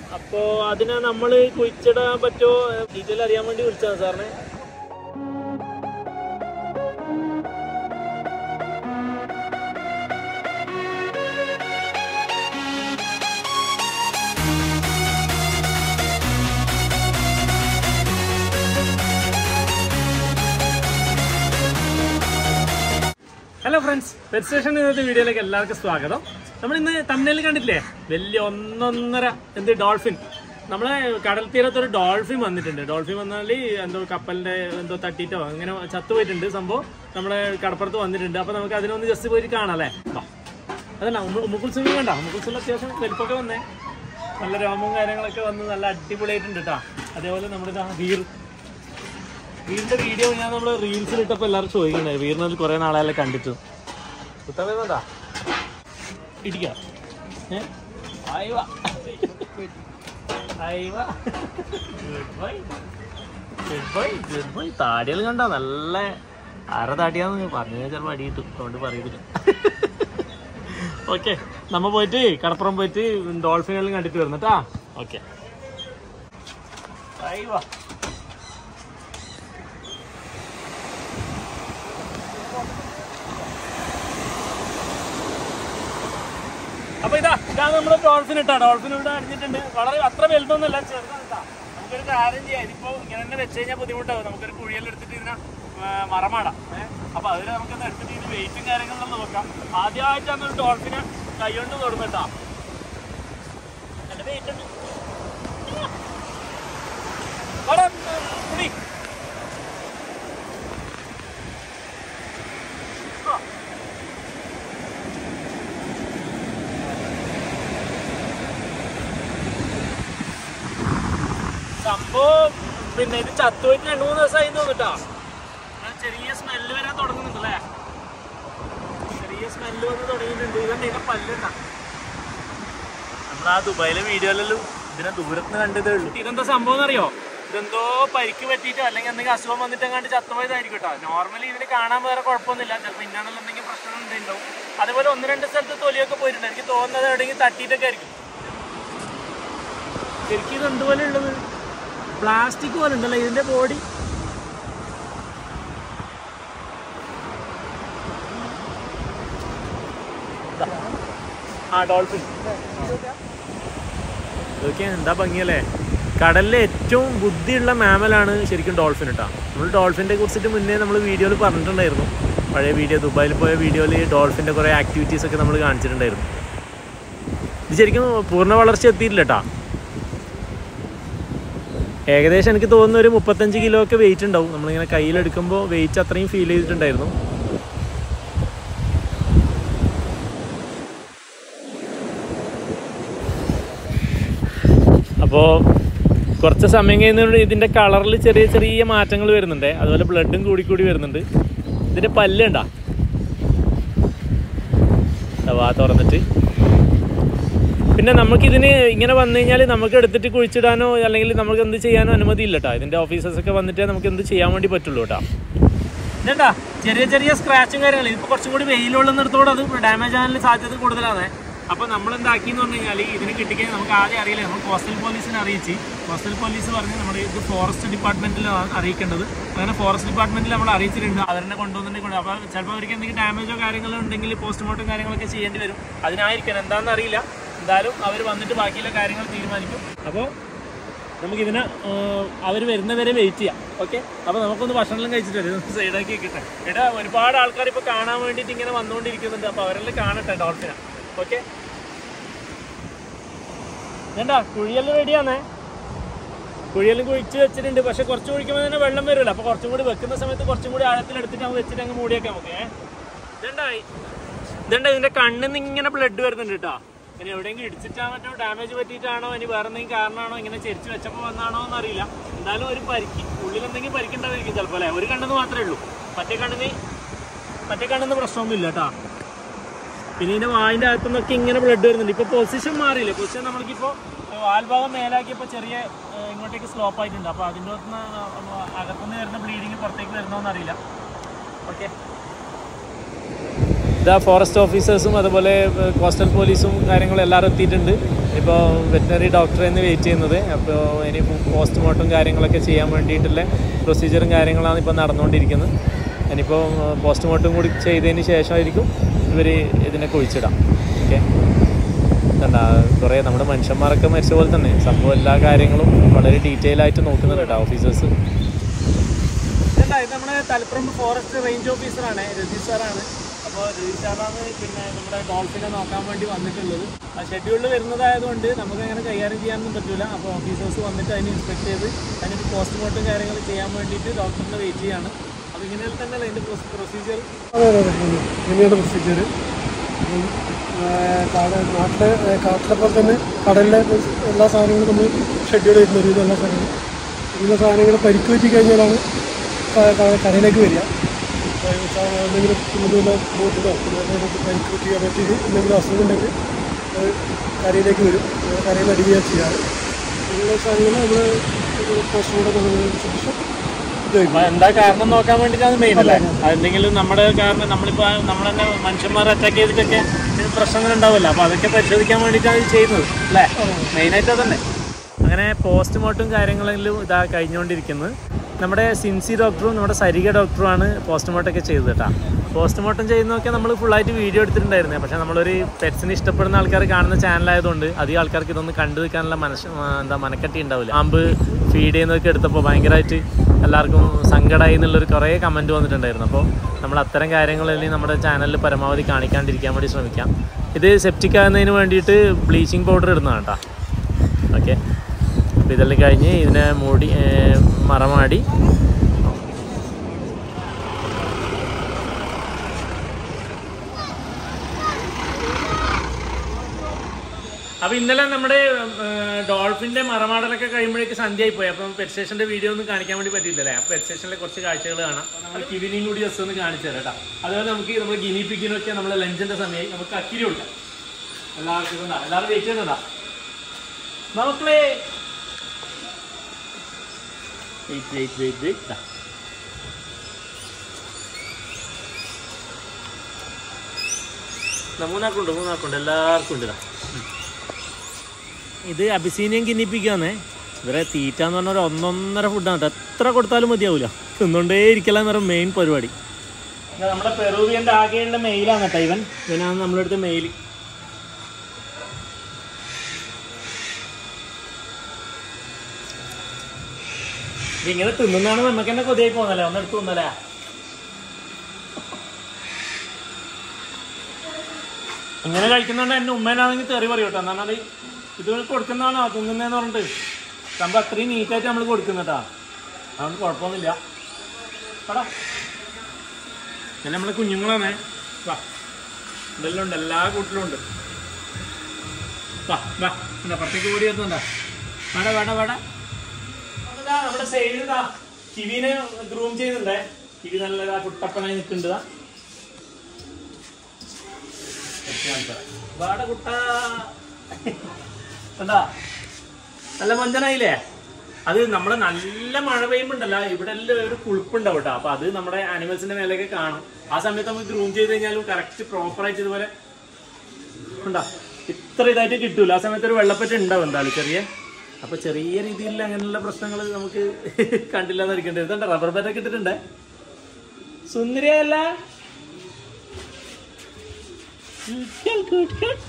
അപ്പോ അതിനെ നമ്മൾ കുഴിച്ചിടാൻ പറ്റുമോ ഡീറ്റെയിൽ അറിയാൻ വേണ്ടി വിളിച്ചതാണ് സാറിനെ ഹലോ ഫ്രണ്ട്സ് പെറ്റ് സ്റ്റേഷൻ ഇന്നത്തെ വീഡിയോയിലേക്ക് എല്ലാവർക്കും സ്വാഗതം നമ്മൾ ഇന്ന് തമിഴിൽ കണ്ടിട്ടില്ലേ വലിയ ഒന്നൊന്നര എന്ത് ഡോൾഫിൻ നമ്മളെ കടൽ തീരത്ത് ഒരു ഡോൾഫിൻ വന്നിട്ടുണ്ട് ഡോൾഫിൻ വന്നാൽ എന്തോ കപ്പലിന്റെ എന്തോ തട്ടിയിട്ടോ അങ്ങനെ ചത്തുപോയിട്ടുണ്ട് സംഭവം നമ്മളെ കടപ്പുറത്ത് വന്നിട്ടുണ്ട് അപ്പൊ നമുക്ക് അതിനൊന്ന് ജസ്റ്റ് പോയിട്ട് കാണാം അല്ലേ വാ. അതല്ല ഉമ്മുക്കുൾ സ്വിമ്മിങ് കണ്ട ഉമ്മുക്കുൾ സ്വിമ്മിൽ അത്യാവശ്യം വലിപ്പമൊക്കെ വന്നേ നല്ല രോമവും കാര്യങ്ങളൊക്കെ വന്ന് നല്ല അടിപൊളിയായിട്ടുണ്ട് കേട്ടോ അതേപോലെ നമ്മുടെ ഇതാ വീർ വീടിന്റെ വീഡിയോ ഞാൻ നമ്മൾ റീൽസിൽ ഇട്ടപ്പോൾ എല്ലാവരും ചോദിക്കണ്ടായി വീടിനത് കുറെ നാളെല്ലാം കണ്ടിട്ടു കുത്താ ഇടിക്ക ഏ ആയിവാ ആയിവാ goodbye goodbye goodbye താടിയെല്ലാം കണ്ട നല്ല ആര താടിയാന്ന് പറഞ്ഞു ചിലപ്പോൾ അടി കിട്ടും അതുകൊണ്ട് പറയുന്നില്ല ഓക്കെ നമ്മ പോയിട്ട് കടപ്പുറം പോയിട്ട് ഡോൾഫിനെല്ലാം കണ്ടിട്ട് വരുന്നട്ടാ ഓക്കെ ആയിവാ അപ്പൊ ഇതാ ഇതാ നമ്മുടെ ഡോൾഫിൻ ഇട്ടാ ഡോൾഫിൻ ഇവിടെ അടിഞ്ഞിട്ടുണ്ട് വളരെ അത്ര വലുതൊന്നുമല്ല ചെറുതാണ് ഇതാ നമുക്കൊരു കാര്യം ചെയ്യാം ഇതിപ്പോ ഇങ്ങനെ തന്നെ വെച്ച് കഴിഞ്ഞാൽ ബുദ്ധിമുട്ടാവും നമുക്കൊരു കുഴിയെല്ലാം എടുത്തിട്ട് ഇതിനെ ആ, മറമാടാം ഏഹ് അപ്പൊ അതിൽ നമുക്കൊന്ന് എടുത്തിട്ട് ഇതിന് വെയിറ്റും കാര്യങ്ങളൊന്നും നോക്കാം ആദ്യമായിട്ടാണ് ഒരു ഡോൾഫിനെ കൈകൊണ്ട് തൊടുന്നിട്ടാ നല്ല വെയിറ്റ് ഉണ്ട് വാടാ, കുടി. ആ. സംഭവം പിന്നെ ഇത് ചത്തുപോയിട്ട് രണ്ടു മൂന്ന് ദിവസമായി തോന്നിട്ടാ ആ ചെറിയ സ്മെല്ല് വരാൻ തുടങ്ങുന്നുണ്ടല്ലേ ചെറിയ സ്മെല്ല് വന്ന് തുടങ്ങിയിട്ടുണ്ട് ഇതന്നെ ഇതിന്റെ പല്ലുണ്ടാ നമ്മൾ ആ ദുബായിലെ വീഡിയോയിലെല്ലാം ഇതിനെ ദൂരത്ത് കണ്ടതേ ഉള്ളൂ ഇതെന്താ സംഭവം എന്നറിയോ ഇതെന്തോ പരിക്ക് പറ്റിയിട്ടോ അല്ലെങ്കിൽ എന്തെങ്കിലും അസുഖം വന്നിട്ട് അങ്ങാണ്ട് ചത്തുപോയതായിരിക്കും കേട്ടോ നോർമലി ഇതിന് കാണാൻ വേറെ കുഴപ്പമൊന്നുമില്ല ചിലപ്പോൾ ഇന്നാണല്ലോ എന്തെങ്കിലും പ്രശ്നം ഉണ്ടാവും അതുപോലെ ഒന്ന് രണ്ട് സ്ഥലത്ത് തൊലിയൊക്കെ പോയിട്ടുണ്ട് എനിക്ക് തോന്നുന്നത് എവിടെയെങ്കിലും തട്ടിയിട്ടൊക്കെ ആയിരിക്കും ശരിക്കും ഇത് എന്തുപോലെ ഉള്ളത് പ്ലാസ്റ്റിക് പോലെ ഉണ്ടല്ലോ ഇതിന്റെ ബോഡി ആ ഡോൾഫിൻ ഇതൊക്കെ എന്താ ഭംഗിയല്ലേ കടലിലെ ഏറ്റവും ബുദ്ധിയുള്ള മാമലാണ് ശരിക്കും ഡോൾഫിൻ കേട്ടോ നമ്മൾ ഡോൾഫിനെ കുറിച്ചിട്ട് മുന്നേ നമ്മൾ വീഡിയോയിൽ പറഞ്ഞിട്ടുണ്ടായിരുന്നു പഴയ വീഡിയോ ദുബായിൽ പോയ വീഡിയോയിൽ ഡോൾഫിൻ്റെ കുറേ ആക്ടിവിറ്റീസ് ഒക്കെ നമ്മൾ കാണിച്ചിട്ടുണ്ടായിരുന്നു ഇത് ശരിക്കും പൂർണ്ണ വളർച്ച എത്തിയിട്ടില്ല കേട്ടോ ഏകദേശം എനിക്ക് തോന്നുന്ന ഒരു മുപ്പത്തഞ്ച് കിലോ ഒക്കെ വെയിറ്റ് ഉണ്ടാവും നമ്മളിങ്ങനെ കയ്യിലെടുക്കുമ്പോൾ വെയിറ്റ് അത്രയും ഫീൽ ചെയ്തിട്ടുണ്ടായിരുന്നു അപ്പോൾ കുറച്ച് സമയം കഴിയുന്നതുകൊണ്ട് ഇതിൻ്റെ കളറിൽ ചെറിയ ചെറിയ മാറ്റങ്ങൾ വരുന്നുണ്ട് അതുപോലെ ബ്ലഡും കൂടി കൂടി വരുന്നുണ്ട് ഇതിൻ്റെ പല്ലുണ്ടാ വാ തുറന്നിട്ട് പിന്നെ നമുക്കിതിന് ഇങ്ങനെ വന്നു കഴിഞ്ഞാൽ നമുക്ക് എടുത്തിട്ട് കുഴിച്ചിടാനോ അല്ലെങ്കിൽ നമുക്ക് എന്ത് ചെയ്യാനോ അനുമതി ഇല്ല കേട്ടോ ഇതിൻ്റെ ഓഫീസേഴ്സ് ഒക്കെ വന്നിട്ടേ നമുക്ക് എന്ത് ചെയ്യാൻ വേണ്ടി പറ്റുള്ളൂ കേട്ടോ ഇതേട്ടാ ചെറിയ ചെറിയ സ്ക്രാച്ചും കാര്യങ്ങളും ഇതിപ്പോൾ കുറച്ചും കൂടി വെയിലുള്ളുന്നിടത്തോടെ അത് ഡാമേജ് ആകാനുള്ള സാധ്യത കൂടുതലാണ് അപ്പോൾ നമ്മൾ എന്താക്കി എന്ന് പറഞ്ഞു കഴിഞ്ഞാൽ ഇതിന് കിട്ടിക്കഴിഞ്ഞാൽ നമുക്ക് ആദ്യം അറിയില്ല നമ്മൾ കോസ്റ്റൽ പോലീസിനെ അറിയിച്ച് കോസ്റ്റൽ പോലീസ് പറഞ്ഞ് നമ്മൾ ഇത് ഫോറസ്റ്റ് ഡിപ്പാർട്ട്മെന്റിലാണ് അറിയിക്കേണ്ടത് അങ്ങനെ ഫോറസ്റ്റ് ഡിപ്പാർട്ട്മെന്റിൽ നമ്മൾ അറിയിച്ചിട്ടുണ്ട് അവരെ കൊണ്ടുവന്നിട്ടുണ്ട് അപ്പോൾ ചിലപ്പോൾ അവർക്ക് എന്തെങ്കിലും ഡാമേജോ കാര്യങ്ങളോ ഉണ്ടെങ്കിൽ പോസ്റ്റ്മോർട്ടം കാര്യങ്ങളൊക്കെ ചെയ്യേണ്ടി വരും അതിനായിരിക്കണം എന്താണെന്ന് അറിയില്ല എന്തായാലും അവർ വന്നിട്ട് ബാക്കിയുള്ള കാര്യങ്ങൾ തീരുമാനിക്കും അപ്പോൾ നമുക്കിതിനെ അവർ വരുന്നവരെ വെയിറ്റ് ചെയ്യാം ഓക്കെ അപ്പോൾ നമുക്കൊന്ന് ഭക്ഷണമെല്ലാം കഴിച്ചിട്ട് വരും സൈഡാക്കി കിട്ടെ എടാ ഒരുപാട് ആൾക്കാർ ഇപ്പോൾ കാണാൻ വേണ്ടിയിട്ട് ഇങ്ങനെ വന്നുകൊണ്ടിരിക്കുന്നുണ്ട് അപ്പോൾ അവരെല്ലാം കാണട്ടെ ഡോൾഫിനെ ഓക്കെ എന്താ കുഴിയെല്ലാം റെഡിയാന്നേ കുഴിയെല്ലാം കുഴിച്ച് വെച്ചിട്ടുണ്ട് പക്ഷെ കുറച്ച് കുഴിക്കുമ്പോൾ തന്നെ വെള്ളം വരുമല്ലോ അപ്പോൾ കുറച്ചും കൂടി വെക്കുന്ന സമയത്ത് കുറച്ചും കൂടി ആഴത്തിലെടുത്തിട്ട് അങ്ങ് വെച്ചിട്ട് അങ്ങ് മൂടിയൊക്കെ നമുക്ക് ഏ ഇതുണ്ടായി ഇതുണ്ട് ഇതിന്റെ കണ്ണിൽ നിന്ന് ഇങ്ങനെ ബ്ലഡ് വരുന്നുണ്ട് കേട്ടോ ഇനി എവിടെയെങ്കിലും ഇടിച്ചിട്ടാ മറ്റോ ഡാമേജ് പറ്റിയിട്ടാണോ ഇനി വേറെ എന്തെങ്കിലും കാരണമാണോ ഇങ്ങനെ ചെരിച്ച് വെച്ചപ്പോൾ വന്നാണോ എന്നറിയില്ല എന്തായാലും ഒരു പരിക്ക് ഉള്ളിൽ എന്തെങ്കിലും പരിക്കുണ്ടായിരിക്കും ചിലപ്പോൾ അല്ലേ ഒരു കണ്ണെന്ന് മാത്രമേ ഉള്ളൂ മറ്റേ കണ്ണിന് മറ്റേ കണ്ണിന് പ്രശ്നമൊന്നുമില്ല കേട്ടോ പിന്നെ ഇതിന്റെ വായിന്റെ അകത്തുനിന്നൊക്കെ ഇങ്ങനെ ബ്ലഡ് വരുന്നുണ്ട് ഇപ്പൊ പൊസിഷൻ മാറിയില്ലേ പൊസിഷൻ നമ്മൾക്കിപ്പോ വാൽഭാഗം മേലാക്കിയപ്പോൾ ചെറിയ ഏഹ്, ഇങ്ങോട്ടേക്ക് സ്ലോപ്പ് ആയിട്ടുണ്ട് അപ്പോൾ അതിൻ്റെ അകത്തുനിന്ന് അകത്തുനിന്ന് വരുന്ന ബ്ലീഡിങ് പുറത്തേക്ക് വരുന്നോന്ന് അറിയില്ല ഓക്കെ ഇതാ ഫോറസ്റ്റ് ഓഫീസേഴ്സും അതുപോലെ കോസ്റ്റൽ പോലീസും കാര്യങ്ങളും എല്ലാവരും എത്തിയിട്ടുണ്ട് ഇപ്പോൾ വെറ്റിനറി ഡോക്ടറെ വെയിറ്റ് ചെയ്യുന്നത് അപ്പോൾ ഇനി പോസ്റ്റ്മോർട്ടം കാര്യങ്ങളൊക്കെ ചെയ്യാൻ വേണ്ടിയിട്ടുള്ള പ്രൊസീജിയറും കാര്യങ്ങളാണ് ഇപ്പോൾ നടന്നുകൊണ്ടിരിക്കുന്നത് ഇനിയിപ്പോൾ പോസ്റ്റ്മോർട്ടം കൂടി ചെയ്തതിന് ശേഷമായിരിക്കും ഇവർ ഇതിനെ കുഴിച്ചിടാം ഓക്കെ എന്താ കുറേ നമ്മുടെ മനുഷ്യന്മാരൊക്കെ മരിച്ച പോലെ തന്നെ സംഭവം എല്ലാ കാര്യങ്ങളും വളരെ ഡീറ്റെയിൽ ആയിട്ട് നോക്കുന്നുണ്ട് കേട്ടോ ഓഫീസേഴ്സ് ഇത് നമ്മുടെ തലപ്പുറം ഫോറസ്റ്റ് റേഞ്ച് ഓഫീസറാണ് രജീഷ് സാറാണ് അപ്പോൾ രജീഷ് സാറാണ് പിന്നെ നമ്മുടെ ഡോൾഫിനെ നോക്കാൻ വേണ്ടി വന്നിട്ടുള്ളത് ആ ഷെഡ്യൂളിൽ വരുന്നതായതുകൊണ്ട് നമുക്ക് അങ്ങനെ കൈകാര്യം ചെയ്യാനൊന്നും പറ്റില്ല അപ്പോൾ ഓഫീസേഴ്സ് വന്നിട്ട് അതിന് ഇൻസ്പെക്ട് ചെയ്ത് അതിന് പോസ്റ്റ്മോർട്ടം കാര്യങ്ങൾ ചെയ്യാൻ വേണ്ടിയിട്ട് ഡോക്ടറിനെ വെയിറ്റ് ചെയ്യാണ് അപ്പോൾ ഇങ്ങനെ തന്നെയല്ല അതിൻ്റെ പ്രൊസീജിയർ അതെ അതെ അതെ ഉം. ഇങ്ങനെയാണ് പ്രൊസീജിയർ നാട്ടിലെ കാട്ടിലെ പോലെ തന്നെ കടലിലെ എല്ലാ സാധനങ്ങളും നമ്മൾ ഷെഡ്യൂൾ ചെയ്യുന്ന ഒരു എല്ലാ സാധനങ്ങളും ഇന്ന സാധനങ്ങൾ പരിക്ക് പറ്റി കഴിഞ്ഞാലാണ് ക- ക- കരയിലേക്ക് വരിക അപ്പോൾ ഈ സാധനം എന്തെങ്കിലും ഇതുപോലെ ബോട്ടിലോ പരിക്ക് പറ്റിയാൻ പറ്റിയിട്ട് എന്തെങ്കിലും അസുഖം ഉണ്ടെങ്കിൽ അത് കരയിലേക്ക് വരും അത് കരയിൽ അടിക്കുകയാണ് ചെയ്യാറ് ഇങ്ങനെയുള്ള സാധനങ്ങൾ നമ്മൾ പോസ്റ്റ്മോർട്ടം ശേഷം ഉപയോഗിക്കും അപ്പൊ എന്താ കാരണം നോക്കാൻ വേണ്ടിയിട്ടാണ് മെയിൻ അല്ലേ അതെന്തെങ്കിലും നമ്മുടെ കാരണം നമ്മളിപ്പോ നമ്മൾ തന്നെ മനുഷ്യന്മാരെ അറ്റാക്ക് ചെയ്തിട്ടൊക്കെ ഇത് പ്രശ്നങ്ങൾ ഉണ്ടാവില്ല അപ്പൊ അതൊക്കെ പരിശോധിക്കാൻ വേണ്ടിയിട്ടാണ് ഇത് ചെയ്യുന്നത് അല്ലേ മെയിനായിട്ട് അതന്നെ അങ്ങനെ പോസ്റ്റ്മോർട്ടം കാര്യങ്ങളെങ്കിലും ഇതാ കഴിഞ്ഞുകൊണ്ടിരിക്കുന്നത് നമ്മുടെ സിൻസി ഡോക്ടറും നമ്മുടെ സരിക ഡോക്ടറുമാണ് പോസ്റ്റ്മോർട്ടം ഒക്കെ ചെയ്തത് കേട്ടോ പോസ്റ്റ്മോർട്ടം ചെയ്യുന്നതൊക്കെ നമ്മൾ ഫുള്ളായിട്ട് വീഡിയോ എടുത്തിട്ടുണ്ടായിരുന്നു പക്ഷേ നമ്മളൊരു പെറ്റ്സിനെ ഇഷ്ടപ്പെടുന്ന ആൾക്കാർ കാണുന്ന ചാനലായതുകൊണ്ട് അധികം ആൾക്കാർക്ക് ഇതൊന്നും കണ്ടു നിൽക്കാനുള്ള മനസ്സ് എന്താ മനക്കട്ടി ഉണ്ടാവില്ല ആമ്പ് ഫീഡ് ചെയ്യുന്നതൊക്കെ എടുത്തപ്പോൾ ഭയങ്കരമായിട്ട് എല്ലാവർക്കും സങ്കടമായി എന്നുള്ളൊരു കുറേ കമൻറ്റ് വന്നിട്ടുണ്ടായിരുന്നു അപ്പോൾ നമ്മൾ അത്തരം കാര്യങ്ങളെല്ലാം നമ്മുടെ ചാനലിൽ പരമാവധി കാണിക്കാണ്ടിരിക്കാൻ വേണ്ടി ശ്രമിക്കാം ഇത് സെപ്റ്റിക് ആകുന്നതിന് വേണ്ടിയിട്ട് ബ്ലീച്ചിങ് പൗഡർ ഇടുന്നതാണ് കേട്ടോ ഓക്കെ അപ്പോൾ ഇതെല്ലാം കഴിഞ്ഞ് ഇതിനെ മൂടി ഏർ, മറമാടി അപ്പൊ ഇന്നലെ നമ്മുടെ ഡോൾഫിന്റെ മറമാടലൊക്കെ കഴിയുമ്പോഴേക്ക് സന്ധ്യയായി പോയി അപ്പം പെറ്റ് സ്റ്റേഷന്റെ വീഡിയോ ഒന്നും കാണിക്കാൻ വേണ്ടി പറ്റിയില്ലല്ലേ അപ്പൊ പെറ്റ് സ്റ്റേഷനിലെ കുറച്ച് കാഴ്ചകൾ കാണാം നമ്മൾ കിവിനെയും കൂടി ജസ്റ്റ് ഒന്ന് കാണിച്ചു തരാം കേട്ടോ അതുപോലെ നമുക്ക് നമ്മൾ ഗിനി പിക്കിനൊക്കെ നമ്മൾ ലഞ്ചിന്റെ സമയമായി നമുക്ക് അക്കിരി കൊടുക്കാം എല്ലാവർക്കും ഇതുണ്ടാ എല്ലാവരും വെയിറ്റ് ചെയ്യുന്നതാ മക്കളെ വെയിറ്റ് വെയിറ്റ് വെയിറ്റ് വെയിറ്റ് മൂന്നാക്കുണ്ട് മൂന്നാക്കുണ്ട് എല്ലാവർക്കും ഉണ്ട് ഇതാ ഇത് അബിസീനിയൻ കിന്നിപ്പിക്കാന്നേ ഇവരെ തീറ്റ എന്ന് പറഞ്ഞ ഒരു ഒന്നൊന്നര ഫുഡാണ് കേട്ടോ എത്ര കൊടുത്താലും മതിയാവില്ല തിന്നുകൊണ്ടേ ഇരിക്കലാന്ന് പറഞ്ഞ മെയിൻ പരിപാടി ഇത് നമ്മുടെ പെറൂവിയൻ്റെ ആകെയുള്ള മെയിലാണ് കേട്ടോ ഇവൻ ഇവനാണ് നമ്മുടെ അടുത്ത് മെയിൽ ഇങ്ങനെ തിന്നുന്നതാണ് നമുക്ക് തന്നെ കൊതിയായി പോകുന്നല്ലേ ഒന്ന് എടുത്ത് തിന്നല്ലേ ഇങ്ങനെ കഴിക്കുന്നതുകൊണ്ട് എൻ്റെ ഉമ്മേനാണെങ്കിൽ തെറി പറയും കേട്ടോ എന്നാൽ അത് ഇത് കൊടുക്കുന്നതാണോ തിന്നുന്നതെന്ന് പറഞ്ഞിട്ട് സംഭവം അത്രയും നീറ്റായിട്ട് നമ്മൾ കൊടുക്കുന്നട്ടാ അതുകൊണ്ട് കുഴപ്പമൊന്നുമില്ല പടാ പിന്നെ നമ്മളെ കുഞ്ഞുങ്ങളാണേ വാ ഇതെല്ലാം ഉണ്ട് എല്ലാ കൂട്ടിലും ഉണ്ട് വാ വാ എന്താ പട്ടിക്ക് കൂടി എത്തുന്നുണ്ടാ വേണ്ട വേണ്ട വേണ്ട അതാ നമ്മുടെ സൈഡിൽ ഇതാ കിവിനെ ഗ്രൂം ചെയ്യുന്നുണ്ടേ കിവി നല്ല കുട്ടപ്പനായി നിൽക്കുന്നുണ്ട് വാട കുട്ട എന്താ നല്ല മഞ്ചനായില്ലേ അത് നമ്മളെ നല്ല മഴ പെയ്യുമ്പോണ്ടല്ല ഇവിടെ എല്ലാം ഒരു കുളിപ്പുണ്ടാവും കേട്ടോ അപ്പൊ അത് നമ്മുടെ ആനിമൽസിന്റെ മേലേക്ക് കാണും ആ സമയത്ത് നമുക്ക് ഗ്രൂം ചെയ്ത് കഴിഞ്ഞാലും കറക്റ്റ് പ്രോപ്പർ ആയിട്ട് ഇതുപോലെ ഉണ്ടാ ഇത്ര ഇതായിട്ട് കിട്ടൂല ആ സമയത്ത് ഒരു വെള്ളപ്പറ്റ ഉണ്ടാവും എന്തായാലും ചെറിയ അപ്പൊ ചെറിയ രീതിയിൽ അങ്ങനെയുള്ള പ്രശ്നങ്ങൾ നമുക്ക് കണ്ടില്ലാതെ ഇരിക്കേണ്ടി വരും ഇതുണ്ട് റബ്ബർ ബാറ്റൊക്കെ ഇട്ടിട്ടുണ്ടേ സുന്ദരിയല്ല Good, good, good.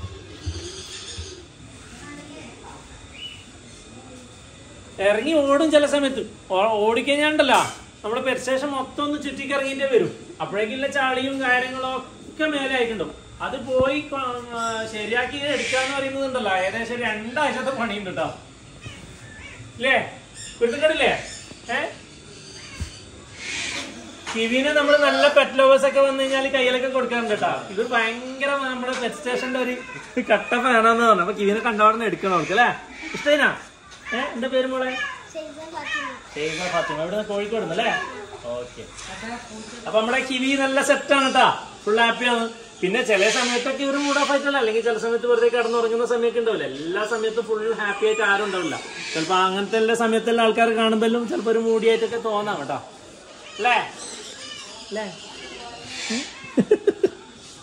ഇറങ്ങി ഓടും ചില സമയത്ത് ഓ- ഓടിക്കഴിഞ്ഞാണ്ടല്ലോ നമ്മുടെ പെരിശേഷം മൊത്തം ഒന്ന് ചുറ്റിക്കിറങ്ങിയിട്ടേ വരും അപ്പോഴേക്കുള്ള ചാളിയും കാര്യങ്ങളും ഒക്കെ മേലെ ആയിട്ടുണ്ടാവും അത് പോയി കൊ- ആ, ശരിയാക്കി എടുക്കാന്ന് പറയുന്നതുണ്ടല്ലോ ഏകദേശം രണ്ടാഴ്ചത്തെ പണിയുണ്ട് കേട്ടോ ഇല്ലേ കുരുത്തക്കടില്ലേ ഏ കിവിനെ നമ്മൾ നല്ല പെറ്റ് ലവേഴ്സ് ഒക്കെ വന്നു കഴിഞ്ഞാൽ കയ്യിലൊക്കെ കൊടുക്കാറുണ്ട് കേട്ടോ ഇത് ഭയങ്കര നമ്മുടെ പെറ്റ് സ്റ്റേഷന്റെ ഒരു കട്ട ഫാനാന്ന് പറഞ്ഞു അപ്പൊ കിവിനെ കണ്ടവിടെ എടുക്കണം അവർക്ക് അല്ലേ ഇഷ്ടേനാ ഏ എന്റെ പേര് മോളെ ഷെയ്ഖ ഫാത്തിമ ഇവിടെ കോഴിക്കോട് അല്ലേ ഓക്കെ അപ്പൊ നമ്മുടെ കിവി നല്ല സെറ്റാണ് കേട്ടാ ഫുൾ ഹാപ്പിയാണ് പിന്നെ ചില സമയത്തൊക്കെ ഒരു മൂഡ് ഓഫ് ആയിട്ടല്ല അല്ലെങ്കിൽ ചില സമയത്ത് വെറുതെ കിടന്നുറങ്ങുന്ന സമയമൊക്കെ ഉണ്ടാവില്ല എല്ലാ സമയത്തും ഫുൾ ഹാപ്പി ആയിട്ട് ആരും ഉണ്ടാവില്ല ചിലപ്പോ അങ്ങനത്തെ എല്ലാ സമയത്തുള്ള ആൾക്കാർ കാണുമ്പോഴും ചിലപ്പോ ഒരു മൂടിയായിട്ടൊക്കെ തോന്നാം കേട്ടോ അല്ലേ അല്ലേ ഉം?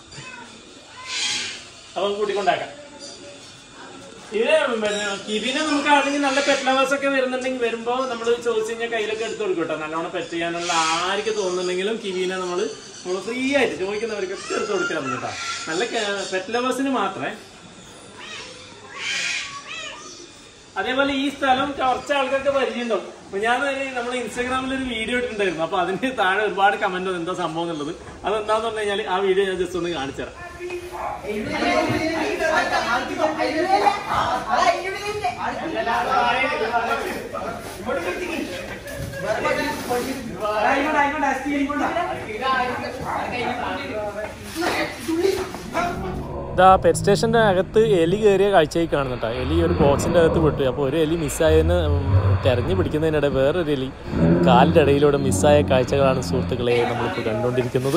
അപ്പൊ കൂട്ടിക്കൊണ്ടാക്കാം ഇത് പിന്നെ കിവിനെ നമുക്ക് ആണെങ്കിൽ നല്ല പെറ്റ് ലവേഴ്സ് ഒക്കെ വരുന്നുണ്ടെങ്കിൽ വരുമ്പോൾ നമ്മൾ ചോദിച്ചു കഴിഞ്ഞാൽ കയ്യിലൊക്കെ എടുത്ത് കൊടുക്കും കേട്ടോ നല്ലോണം പെറ്റ് ചെയ്യാനുള്ള ആർക്ക് തോന്നുന്നുണ്ടെങ്കിലും കിവിനെ നമ്മൾ നമ്മൾ ഫ്രീ ആയിട്ട് ചോദിക്കുന്നവർക്കൊക്കെ എടുത്ത് കൊടുക്കാറുണ്ട് കേട്ടോ നല്ല പെറ്റ് ലവേഴ്സിന് മാത്രമേ അതേപോലെ ഈ സ്ഥലം കുറച്ച് ആൾക്കാർക്ക് പരിചയമുണ്ടാവും അപ്പൊ ഞാൻ നമ്മൾ ഇൻസ്റ്റാഗ്രാമിൽ ഒരു വീഡിയോ ഇട്ടിട്ടുണ്ടായിരുന്നു അപ്പൊ അതിന് താഴെ ഒരുപാട് കമന്റ് വന്നു എന്താ സംഭവം എന്നുള്ളത് അതെന്താന്ന് പറഞ്ഞു കഴിഞ്ഞാൽ ആ വീഡിയോ ഞാൻ ജസ്റ്റ് ഒന്ന് കാണിച്ചു തരാം ഇതാ പെറ്റ് സ്റ്റേഷന്റെ അകത്ത് എലി കയറിയ കാഴ്ചയായി കാണുന്നുട്ടോ എലി ഒരു ബോക്സിന്റെ അകത്ത് വിട്ടു അപ്പോൾ ഒരു എലി മിസ്സായതിന് തെരഞ്ഞു പിടിക്കുന്നതിനിടെ വേറൊരു എലി കാലിന്റെ ഇടയിലൂടെ മിസ്സായ കാഴ്ചകളാണ് സുഹൃത്തുക്കളെ നമ്മളിപ്പോൾ കണ്ടുകൊണ്ടിരിക്കുന്നത്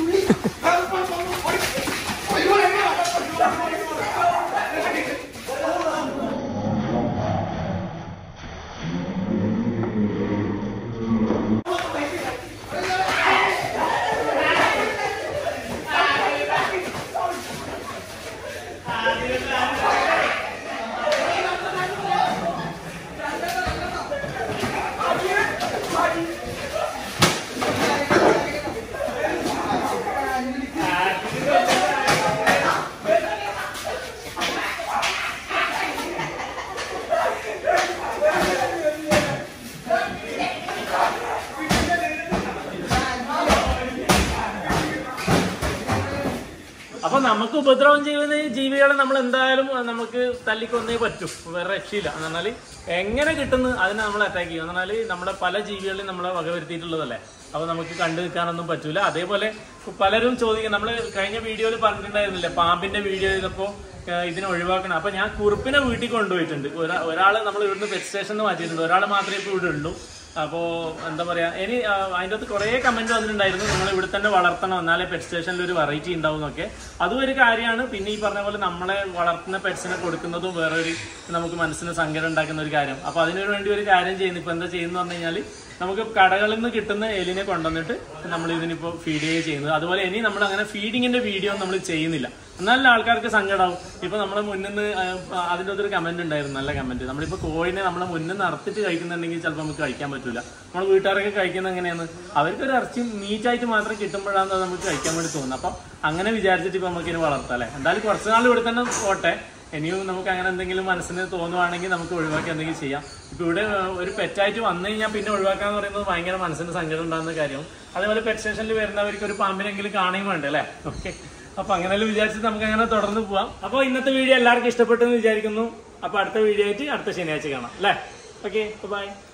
അപ്പൊ നമുക്ക് ഉപദ്രവം ചെയ്യുന്ന ഈ ജീവികളെ നമ്മൾ എന്തായാലും നമുക്ക് തല്ലിക്കൊന്നേ പറ്റും വേറെ രക്ഷയില്ല എന്ന് പറഞ്ഞാല് എങ്ങനെ കിട്ടുന്നു അതിനെ നമ്മൾ അറ്റാക്ക് ചെയ്യും എന്ന് പറഞ്ഞാല് നമ്മുടെ പല ജീവികളെയും നമ്മളെ വകവരുത്തിയിട്ടുള്ളതല്ലേ അപ്പൊ നമുക്ക് കണ്ടു നിൽക്കാനൊന്നും പറ്റൂല അതേപോലെ പലരും ചോദിക്കും നമ്മൾ കഴിഞ്ഞ വീഡിയോയിൽ പറഞ്ഞിട്ടുണ്ടായിരുന്നില്ലേ പാമ്പിന്റെ വീഡിയോ ചെയ്തപ്പോ ഏഹ് ഇതിനെ ഒഴിവാക്കണം അപ്പൊ ഞാൻ കുറുപ്പിനെ വീട്ടിൽ കൊണ്ടുപോയിട്ടുണ്ട് ഒരാ ഒരാള് നമ്മൾ ഇവിടുന്ന് പെറ്റ് സ്റ്റേഷനിൽ മാറ്റിയിട്ടുണ്ട് ഒരാൾ മാത്രമേ ഇപ്പോൾ ഇവിടെ ഉള്ളൂ അപ്പോൾ എന്താ പറയാ ഇനി ആ, അതിൻ്റെ അകത്ത് കുറേ കമന്റ് വന്നിട്ടുണ്ടായിരുന്നു നിങ്ങൾ ഇവിടെ തന്നെ വളർത്തണം എന്നാലേ പെറ്റ് സ്റ്റേഷനിൽ ഒരു വെറൈറ്റി ഉണ്ടാവും എന്നൊക്കെ അതും ഒരു കാര്യമാണ് പിന്നെ ഈ പറഞ്ഞ പോലെ നമ്മളെ വളർത്തുന്ന പെറ്റ്സിനെ കൊടുക്കുന്നതും വേറെ ഒരു നമുക്ക് മനസ്സിന് സങ്കടം ഉണ്ടാക്കുന്ന ഒരു കാര്യം അപ്പോൾ അതിനു വേണ്ടി ഒരു കാര്യം ചെയ്യുന്നു ഇപ്പൊ എന്താ ചെയ്യുന്നു പറഞ്ഞു കഴിഞ്ഞാൽ നമുക്ക് കടകളിൽ നിന്ന് കിട്ടുന്ന എലിനെ കൊണ്ടുവന്നിട്ട് നമ്മൾ ഇതിനിപ്പോൾ ഫീഡ് ചെയ്യുക ചെയ്യുന്നത് അതുപോലെ ഇനി നമ്മൾ അങ്ങനെ ഫീഡിങ്ങിന്റെ വീഡിയോ നമ്മൾ ചെയ്യുന്നില്ല എന്നാലും ആൾക്കാർക്ക് സങ്കടമാവും ഇപ്പൊ നമ്മളെ മുന്നിൽ നിന്ന് ആ, അതിന്റെ അകത്തൊരു കമന്റ് ഉണ്ടായിരുന്നു നല്ല കമന്റ് നമ്മളിപ്പോ കോഴിനെ നമ്മളെ മുന്നിൽ നിന്ന് അറുത്തിട്ട് കഴിക്കുന്നുണ്ടെങ്കിൽ ചിലപ്പോൾ നമുക്ക് കഴിക്കാൻ പറ്റൂല നമ്മൾ വീട്ടുകാരൊക്കെ കഴിക്കുന്നത് എങ്ങനെയാണ് അവർക്ക് ഒരു ഇറച്ചി മീറ്റായിട്ട് മാത്രം കിട്ടുമ്പോഴാണ് അത് നമുക്ക് കഴിക്കാൻ വേണ്ടി തോന്നുന്നത് അപ്പം അങ്ങനെ വിചാരിച്ചിട്ട് ഇപ്പൊ നമുക്ക് ഇനി വളർത്താം അല്ലേ എന്തായാലും കുറച്ച് നാൾ ഇവിടെ തന്നെ പോട്ടെ ഇനിയും നമുക്ക് അങ്ങനെ എന്തെങ്കിലും മനസ്സിന് തോന്നുവാണെങ്കിൽ നമുക്ക് ഒഴിവാക്കി എന്തെങ്കിലും ചെയ്യാം ഇപ്പൊ ഇവിടെ ഏഹ്, ഒരു പെറ്റായിട്ട് വന്നു കഴിഞ്ഞാൽ പിന്നെ ഒഴിവാക്കാന്ന് പറയുന്നത് ഭയങ്കര മനസ്സിന് സങ്കടം ഉണ്ടാകുന്ന കാര്യവും അതേപോലെ പെറ്റ് സ്റ്റേഷനിൽ വരുന്നവർക്ക് ഒരു പാമ്പിനെങ്കിലും കാണുകയും വേണ്ടേ അല്ലേ ഓക്കെ അപ്പൊ അങ്ങനെയെല്ലാം വിചാരിച്ചിട്ട് നമുക്ക് അങ്ങനെ തുടർന്ന് പോവാം അപ്പോൾ ഇന്നത്തെ വീഡിയോ എല്ലാവർക്കും ഇഷ്ടപ്പെട്ടെന്ന് വിചാരിക്കുന്നു അപ്പൊ അടുത്ത വീഡിയോ ആയിട്ട് അടുത്ത ശനിയാഴ്ച കാണാം അല്ലേ ഓക്കെ ബൈ